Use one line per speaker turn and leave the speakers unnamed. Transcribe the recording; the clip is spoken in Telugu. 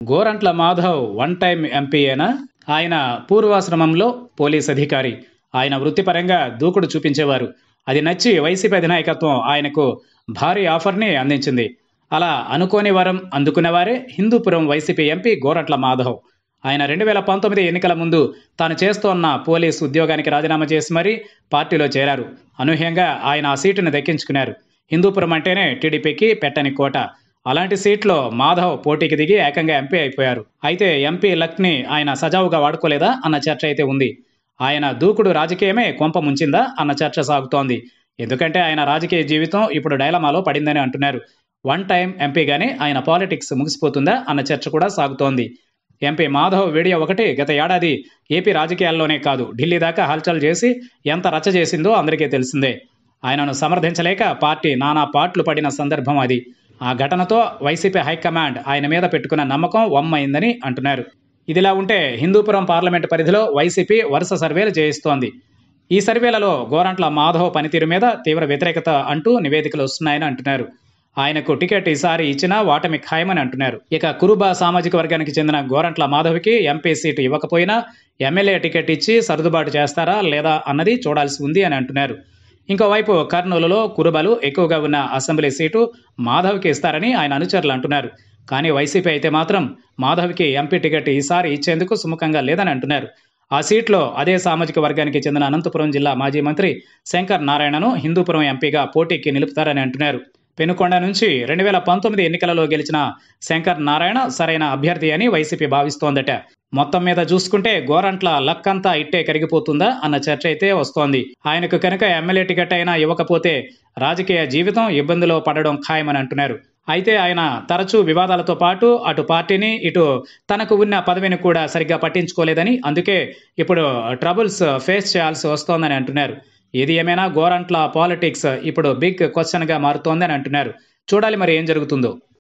గోరంట్ల మాధవ్ వన్ టైం ఎంపీయేనా ఆయన పూర్వాశ్రమంలో పోలీస్ అధికారి ఆయన వృత్తిపరంగా దూకుడు చూపించేవారు అది నచ్చి వైసీపీ అధినాయకత్వం ఆయనకు భారీ ఆఫర్ని అందించింది అలా అనుకోని వరం అందుకున్నవారే హిందూపురం వైసీపీ ఎంపీ గోరంట్ల మాధవ్ ఆయన రెండు వేల పంతొమ్మిది ఎన్నికల ముందు తాను చేస్తోన్న పోలీసు ఉద్యోగానికి రాజీనామా చేసి మరీ పార్టీలో చేరారు అనూహ్యంగా ఆయన ఆ సీటును దక్కించుకున్నారు హిందూపురం అంటేనే టీడీపీకి పెట్టని కోట అలాంటి సీట్లో మాధవ్ పోటీకి దిగి ఏకంగా ఎంపీ అయిపోయారు అయితే ఎంపీ లక్ని ఆయన సజావుగా వాడుకోలేదా అన్న చర్చ అయితే ఉంది ఆయన దూకుడు రాజకీయమే కొంప ముంచిందా అన్న చర్చ సాగుతోంది ఎందుకంటే ఆయన రాజకీయ జీవితం ఇప్పుడు డైలమాలో పడిందని అంటున్నారు వన్ టైం ఎంపీగానే ఆయన పాలిటిక్స్ ముగిసిపోతుందా అన్న చర్చ కూడా సాగుతోంది ఎంపీ మాధవ్ వీడియో ఒకటి గత ఏడాది ఏపీ రాజకీయాల్లోనే కాదు ఢిల్లీ దాకా హల్చల్ చేసి ఎంత రచ్చ చేసిందో అందరికీ తెలిసిందే ఆయనను సమర్థించలేక పార్టీ నానా పాట్లు పడిన సందర్భం అది ఆ ఘటనతో వైసీపీ హైకమాండ్ ఆయన మీద పెట్టుకున్న నమ్మకం వమ్మైందని అంటున్నారు ఇదిలా ఉంటే హిందూపురం పార్లమెంటు పరిధిలో వైసీపీ వరుస సర్వేలు చేయిస్తోంది ఈ సర్వేలలో గోరంట్ల మాధవ్ పనితీరు మీద తీవ్ర వ్యతిరేకత అంటూ నివేదికలు వస్తున్నాయని అంటున్నారు ఆయనకు టికెట్ ఈసారి ఇచ్చినా వాటమి ఖాయమని అంటున్నారు ఇక కురుబా సామాజిక వర్గానికి చెందిన గోరంట్ల మాధవ్కి ఎంపీ సీటు ఇవ్వకపోయినా ఎమ్మెల్యే టికెట్ ఇచ్చి సర్దుబాటు చేస్తారా లేదా అన్నది చూడాల్సి ఉంది అని అంటున్నారు ఇంకోవైపు కర్నూలులో కురుబలు ఎక్కువగా ఉన్న అసెంబ్లీ సీటు మాధవ్కి ఇస్తారని ఆయన అనుచరులు అంటున్నారు కానీ వైసీపీ అయితే మాత్రం మాధవ్కి ఎంపీ టికెట్ ఈసారి ఇచ్చేందుకు సుముఖంగా లేదని అంటున్నారు ఆ సీట్లో అదే సామాజిక వర్గానికి చెందిన అనంతపురం జిల్లా మాజీ మంత్రి శంకర్ నారాయణను హిందూపురం ఎంపీగా పోటీకి నిలుపుతారని అంటున్నారు పెనుకొండ నుంచి రెండు వేల పంతొమ్మిది ఎన్నికలలో గెలిచిన శంకర్ నారాయణ సరైన అభ్యర్థి అని వైసీపీ భావిస్తోందట మొత్తం మీద చూసుకుంటే గోరంట్ల లక్ అంతా ఇట్టే కరిగిపోతుందా అన్న చర్చ అయితే వస్తోంది ఆయనకు కనుక ఎమ్మెల్యే టికెట్ అయినా ఇవ్వకపోతే రాజకీయ జీవితం ఇబ్బందిలో పడడం ఖాయమని అంటున్నారు అయితే ఆయన తరచూ వివాదాలతో పాటు అటు పార్టీని ఇటు తనకు ఉన్న పదవిని కూడా సరిగ్గా పట్టించుకోలేదని అందుకే ఇప్పుడు ట్రబుల్స్ ఫేస్ చేయాల్సి వస్తోందని అంటున్నారు ఏది ఏమైనా గోరంట్ల పాలిటిక్స్ ఇప్పుడు బిగ్ క్వశ్చన్గా మారుతోందని అంటున్నారు చూడాలి మరి ఏం జరుగుతుందో